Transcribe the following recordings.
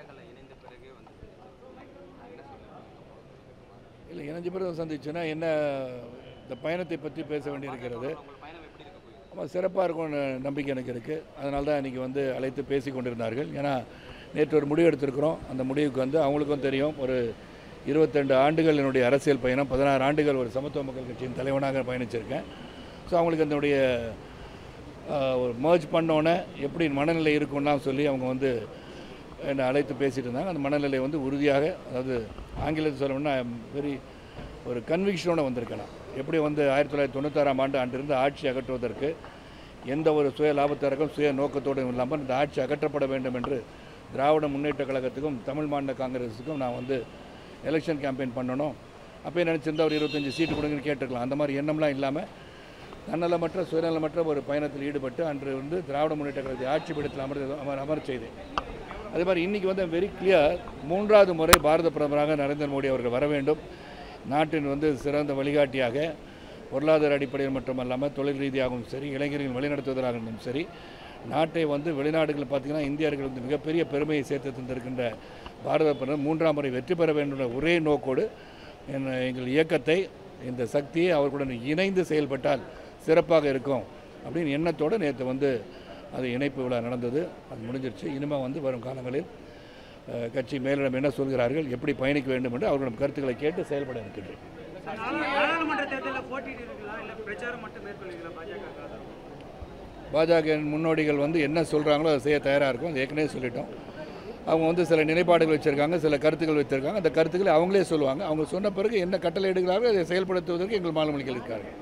பாஜக இணைந்த பிறகே வந்து என்ன சொல்லுங்க இல்லை இணைஞ்ச பிறகு சந்திச்சுன்னா என்ன இந்த பயணத்தை பற்றி பேச வேண்டியிருக்கிறது உங்கள் பயணம் எப்படி இருக்க போகுது ஆமாம் சிறப்பாக இருக்கும்னு நம்பிக்கை எனக்கு இருக்குது அதனால தான் இன்றைக்கி வந்து அழைத்து பேசி கொண்டிருந்தார்கள் ஏன்னா நேற்று ஒரு முடிவு எடுத்திருக்கிறோம் அந்த முடிவுக்கு வந்து அவங்களுக்கும் தெரியும் ஒரு இருபத்தெண்டு ஆண்டுகள் என்னுடைய அரசியல் பயணம் பதினாறு ஆண்டுகள் ஒரு சமத்துவ மக்கள் கட்சியின் தலைவனாக பயணிச்சிருக்கேன் ஸோ அவங்களுக்கு அதனுடைய ஆஹ், ஒரு மர்ஜ் பண்ணோன்னே எப்படி மனநிலை இருக்கும்னா சொல்லி அவங்க வந்து என்னை அழைத்து பேசிட்டு இருந்தாங்க அந்த மனநிலை வந்து உறுதியாக அதாவது ஆங்கிலத்தில் சொல்லணும்னா வெரி ஒரு கன்விக்ஷனோட வந்திருக்கேன் நான். எப்படி வந்து ஆயிரத்தி தொள்ளாயிரத்தி தொண்ணூத்தாறாம் ஆண்டு அன்றிருந்து ஆட்சி அகற்றுவதற்கு எந்த ஒரு சுய லாபத்திறக்கும் சுய நோக்கத்தோடும் இல்லாமல் இந்த ஆட்சி அகற்றப்பட வேண்டும் என்று திராவிட முன்னேற்ற கழகத்துக்கும் தமிழ் மாநில காங்கிரஸுக்கும் நான் வந்து எலெக்ஷன் கேம்பெயின் பண்ணணும் அப்பயே நினச்சிருந்தா ஒரு இருபத்தஞ்சி சீட்டு கொடுங்கன்னு கேட்டிருக்கலாம் அந்த மாதிரி எண்ணம்லாம் இல்லாமல் தன்னலமற்ற சுயநலமற்ற ஒரு பயணத்தில் ஈடுபட்டு அன்று வந்து திராவிட முன்னேற்ற கழகத்தை ஆட்சி பீடத்தில் அமர் அமர் அமர் செய்தேன் அதே மாதிரி இன்றைக்கி வந்து வெரி கிளியர் மூன்றாவது முறை பாரத பிரதமராக நரேந்திர மோடி அவர்கள் வர வேண்டும் நாட்டின் வந்து சிறந்த வழிகாட்டியாக பொருளாதார அடிப்படையில் மட்டுமல்லாமல் தொழில் ரீதியாகவும் சரி இளைஞர்கள் வழிநடத்துவதாகவும் சரி நாட்டை வந்து வெளிநாடுகள் பார்த்திங்கன்னா இந்தியர்கள் வந்து மிகப்பெரிய பெருமையை சேர்த்து தந்திருக்கின்ற பாரத பிரதமர் மூன்றாம் முறை வெற்றி பெற வேண்டும் என்ற ஒரே நோக்கோடு என்- எங்கள் இயக்கத்தை இந்த சக்தியை அவர்களுடன் இணைந்து செயல்பட்டால் சிறப்பாக இருக்கும் அப்படின்னு எண்ணத்தோடு நேற்று வந்து அது இணைப்பு விழா நடந்தது அது முடிஞ்சிருச்சு இனிமேல் வந்து வரும் காலங்களில் அஹ், கட்சி மேலிடம் என்ன சொல்கிறார்கள் எப்படி பயணிக்க வேண்டும் என்று அவர்களிடம் கருத்துக்களை கேட்டு செயல்பட இருக்கின்றேன் நாடாளுமன்ற தேர்தலில் போட்டியிடுறீங்களா இல்லை பிரச்சாரம் மட்டும் மேற்கொள்ளுங்களா பாஜக பாஜக முன்னோடிகள் வந்து என்ன சொல்கிறாங்களோ அதை செய்ய தயாராக இருக்கும் அது ஏற்கனவே சொல்லிட்டோம் அவங்க வந்து சில நிலைப்பாடுகள் வச்சுருக்காங்க சில கருத்துக்கள் வச்சுருக்காங்க அந்த கருத்துக்களை அவங்களே சொல்லுவாங்க அவங்க சொன்ன பிறகு என்ன கட்டளை எடுக்கிறார்களோ அதை செயல்படுத்துவதற்கு எங்கள் மாநிலங்கள் இருக்கார்கள்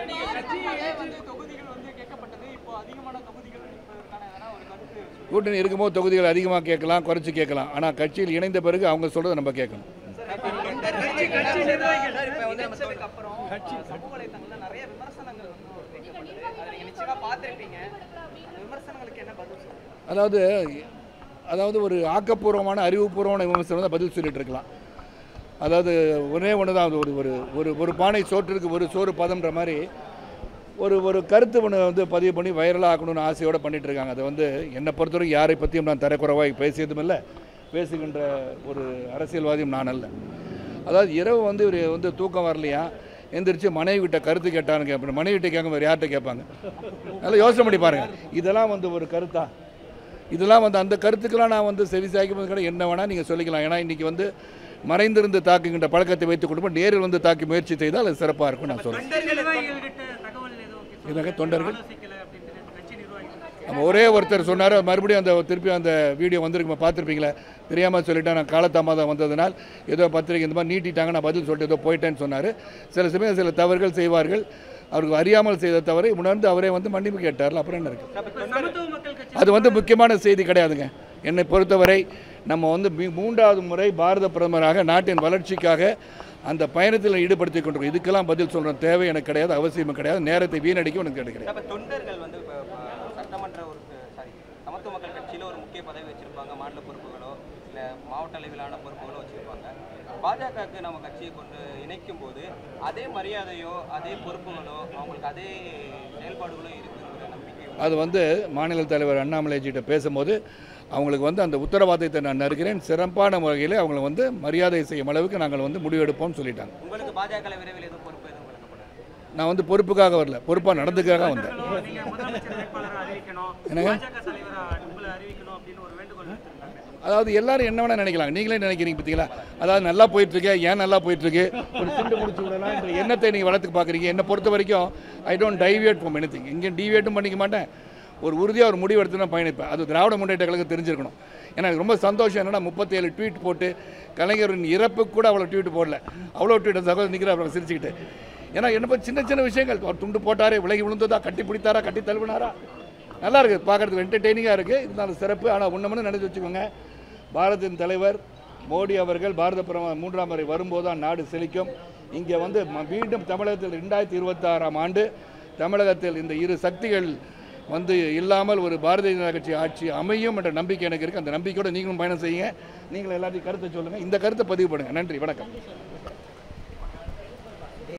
கூட்டணி இருக்கும்போது தொகுதிகள் அதிகமாக கேட்கலாம் குறைச்சி கேட்கலாம் ஆனால் கட்சியில் இணைந்த பிறகு அவங்க சொல்கிறத நம்ம கேட்கணும் கட்சி கட்சி நிர்வாகிகள் இப்போ வந்து இணைச்சதுக்கு அப்புறம் சமூக வலைத்தளங்கள்ல நிறைய விமர்சனங்கள் வந்து வைக்கப்படுது அதை நீங்க நிச்சயமா பார்த்திருப்பீங்க அந்த விமர்சனங்களுக்கு என்ன பதில் சொல்லுங்க அதாவது அதாவது ஒரு ஆக்கப்பூர்வமான அறிவுபூர்வமான விமர்சனம் தான் பதில் சொல்லிட்டு இருக்கலாம் அதாவது ஒரே ஒன்று தான் அது ஒரு ஒரு ஒரு ஒரு பானை சோற்றிற்கு ஒரு சோறு பதம்ன்ற மாதிரி ஒரு ஒரு கருத்து ஒன்று வந்து பதிவு பண்ணி வைரலாக ஆக்கணும்னு ஆசையோடு பண்ணிட்டு இருக்காங்க அதை வந்து என்னை பொறுத்தவரைக்கும் யாரை பற்றியும் நான் தரக்குறைவாக பேசியதும் இல்லை பேசுகின்ற ஒரு அரசியல்வாதியும் நான் அல்ல அதாவது இரவு வந்து இவர் வந்து தூக்கம் வரலையா எந்திரிச்சு மனைவி கிட்ட கருத்து கேட்டான்னு கேட்பேன் மனைவி கிட்ட கேட்க வேறு யார்கிட்ட கேட்பாங்க நல்லா யோசனை பண்ணி பாருங்கள் இதெல்லாம் வந்து ஒரு கருத்தா இதெல்லாம் வந்து அந்த கருத்துக்கெல்லாம் நான் வந்து செவி சாய்க்கும் கூட என்ன வேணால் நீங்கள் சொல்லிக்கலாம் ஏன்னா இன்றைக்கி வந்து மறைந்திருந்து தாக்குகின்ற பழக்கத்தை வைத்துக் கொண்டு நேரில் வந்து தாக்கி முயற்சி செய்தால் அது சிறப்பாக இருக்கும் நான் சொல்கிறேன் தொண்டர் நிர்வாகிகள் கிட்ட தகவல் எதுவும் இதாக தொண்டர்கள் ஆலோசிக்கல அப்படின்னு கட்சி நிர்வாகிகள் நம்ம ஒரே ஒருத்தர் சொன்னார் மறுபடியும் அந்த திருப்பி அந்த வீடியோ வந்திருக்கு பார்த்துருப்பீங்களே தெரியாமல் சொல்லிட்டேன் நான் காலதாமதம் வந்ததுனால் ஏதோ பத்திரிக்கை இந்த மாதிரி நீட்டிட்டாங்க நான் பதில் சொல்லிட்டு ஏதோ போயிட்டேன்னு சொன்னார் சில சமயம் சில தவறுகள் செய்வார்கள் அவருக்கு அறியாமல் செய்த தவறை உணர்ந்து அவரே வந்து மன்னிப்பு கேட்டார்ல அப்புறம் என்ன இருக்குது இப்ப சமத்துவ மக்கள் கட்சி அது வந்து முக்கியமான செய்தி கிடையாதுங்க என்னை பொறுத்தவரை நம்ம வந்து மீ- மூன்றாவது முறை பாரத பிரதமராக நாட்டின் வளர்ச்சிக்காக அந்த பயணத்தில் ஈடுபடுத்திக் கொண்டிருக்கோம் இதுக்கெல்லாம் பதில் சொல்கிற தேவை எனக்கு கிடையாது அவசியமும் கிடையாது நேரத்தை வீணடிக்கும் எனக்கு கிடையாது அப்ப தொண்டர்கள் வந்து இப்ப- இப்ப சட்டமன்ற ஒரு சாரி சமத்துவ மக்கள் கட்சியில ஒரு முக்கிய பதவி வச்சிருப்பாங்க மாநில பொறுப்புகளோ இல்ல மாவட்ட அளவிலான பொறுப்புகளோ வச்சிருப்பாங்க பாஜகவுக்கு நம்ம கட்சியை கொண்டு இணைக்கும் போது அதே மரியாதையோ அதே பொறுப்புகளோ அவங்களுக்கு அதே செயல்பாடுகளோ இருக்குங்கிற நம்பிக்கை அது வந்து மாநில தலைவர் அண்ணாமலைஜிகிட்ட பேசும்போது அவங்களுக்கு வந்து அந்த உத்தரவாதத்தை நான் நறுக்கிறேன் சிறப்பான முறையில் அவங்களை வந்து மரியாதை செய்யும் அளவுக்கு நாங்கள் வந்து முடிவெடுப்போம்னு சொல்லிட்டாங்க உங்களுக்கு பாஜக விரைவில் எதுவும் பொறுப்பு எதுவும் வழங்கப்படாது நான் வந்து பொறுப்புக்காக வரல பொறுப்பாக நடந்துக்காக வந்தேன் தொண்டர்களும் நீங்க முதலமைச்சர் வேட்பாளரை அறிவிக்கணும் என்னங்க? பாஜக தலைவரா உங்களை அறிவிக்கணும் அப்படின்னு ஒரு வேண்டுகோள் விடுத்திருக்காங்க அதாவது எல்லாரும் என்ன வேணால் நினைக்கலாம் நீங்களே நினைக்கிறீங்க பார்த்தீங்களா அதாவது நல்லா போயிட்டுருக்கு ஏன் நல்லா போயிட்டுருக்கு ஒரு திண்டு முடிச்சு விடலாம் என்ற எண்ணத்தை நீங்கள் வளர்த்துக்கு பார்க்குறீங்க என்னை பொறுத்த வரைக்கும் I don't deviate from anything இங்கே டிவியேட்டும் பண்ணிக்க மாட்டேன் ஒரு உறுதியாக ஒரு முடிவு எடுத்து நான் பயணிப்பேன் அது திராவிட முன்னேற்ற கழகம் தெரிஞ்சிருக்கணும் ஏன்னா எனக்கு ரொம்ப சந்தோஷம் என்னன்னா முப்பத்தேழு ட்வீட் போட்டு கலைஞரின் இறப்புக்கு கூட அவ்வளோ ட்வீட் போடல அவ்வளோ ட்வீட் சகோதரர் நிற்கிற அப்புறம் சிரிச்சுக்கிட்டு ஏன்னா என்ன பத்தி சின்ன சின்ன விஷயங்கள் அவர் துண்டு போட்டாரே விலகி விழுந்ததா கட்டி பிடித்தாரா கட்டி தழுவினாரா நல்லா இருக்குது பார்க்குறதுக்கு என்டர்டெய்னிங்காக இருக்குது இருந்தாலும் சிறப்பு ஆனால் ஒன்று மணி நினைச்சு வச்சுக்கோங்க பாரதின் தலைவர் மோடி அவர்கள் பாரத பிரதமர் மூன்றாம் முறை வரும்போது தான் நாடு செழிக்கும் இங்கே வந்து ம- மீண்டும் தமிழகத்தில் ரெண்டாயிரத்தி இருபத்தாறாம் ஆண்டு தமிழகத்தில் இந்த இரு சக்திகள் வந்து இல்லாமல் ஒரு பாரதிய ஜனதா கட்சி ஆட்சி அமையும் என்ற நம்பிக்கை எனக்கு இருக்குது அந்த நம்பிக்கையோட நீங்களும் பயணம் செய்யுங்க நீங்களும் எல்லாத்தையும் கருத்தை சொல்லுங்கள் இந்த கருத்தை பதிவு பண்ணுங்கள் நன்றி வணக்கம்